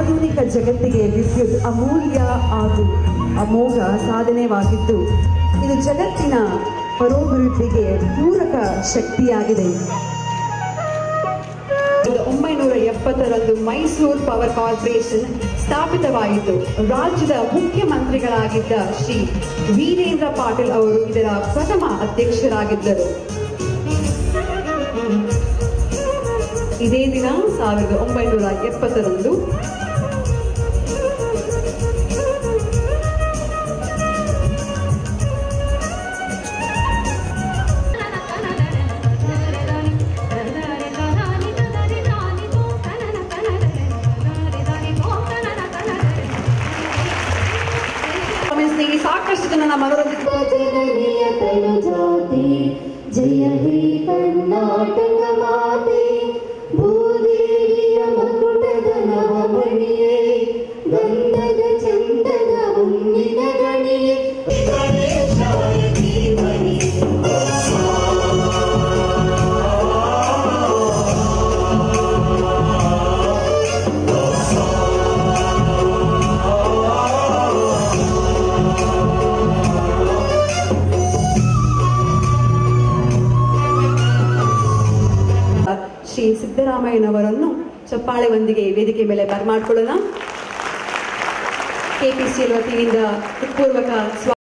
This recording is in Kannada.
ಆಧುನಿಕ ಜಗತ್ತಿಗೆ ವಿದ್ಯುತ್ ಅಮೂಲ್ಯ ಹಾಗೂ ಅಮೋಘ ಸಾಧನೆವಾಗಿದ್ದು ಇದು ಜಗತ್ತಿನ ಪರೋಭಿವೃದ್ಧಿಗೆ ಪೂರಕ ಶಕ್ತಿಯಾಗಿದೆ ಸಾವಿರದ ಒಂಬೈನೂರ ಎಪ್ಪತ್ತರಂದು ಮೈಸೂರು ಪವರ್ ಕಾರ್ಪೊರೇಷನ್ ಸ್ಥಾಪಿತವಾಯಿತು ರಾಜ್ಯದ ಮುಖ್ಯಮಂತ್ರಿಗಳಾಗಿದ್ದ ಶ್ರೀ ವೀರೇಂದ್ರ ಪಾಟೀಲ್ ಅವರು ಇದರ ಪ್ರಥಮ ಅಧ್ಯಕ್ಷರಾಗಿದ್ದರು ಇದೇ ದಿನ ಸಾವಿರದ ಒಂಬೈನೂರ ಎಪ್ಪತ್ತರಂದು ಗಮನಿಸಿ ಸಾಕಷ್ಟು ಜನ ನಮ್ಮ ಮನೋರಂಜಿತ ಜನನೀಯ ತನು ಜಾತಿ ಜಯ ಹೇ ಕರ್ನಾಟಕ ಮಾತೆ ಭೂದೇವಿಯ ಮಕುಟದ ನವಮಣಿಯೇ ಗಂಧದ ಚಂದದ ಹುಣ್ಣಿನ ಗಣಿಯೇ ಗಣೇಶಾಯ ಧೀಮಹಿ ಶ್ರೀ ಸಿದ್ದರಾಮಯ್ಯನವರನ್ನು ಚಪ್ಪಾಳೆ ಒಂದಿಗೆ ವೇದಿಕೆ ಮೇಲೆ ಬರಮಾಡ್ಕೊಳ್ಳೋಣ ಕೆಪಿಸಿಎಲ್ ವತಿಯಿಂದ ಹೃತ್ಪೂರ್ವಕ ಸ್ವಾ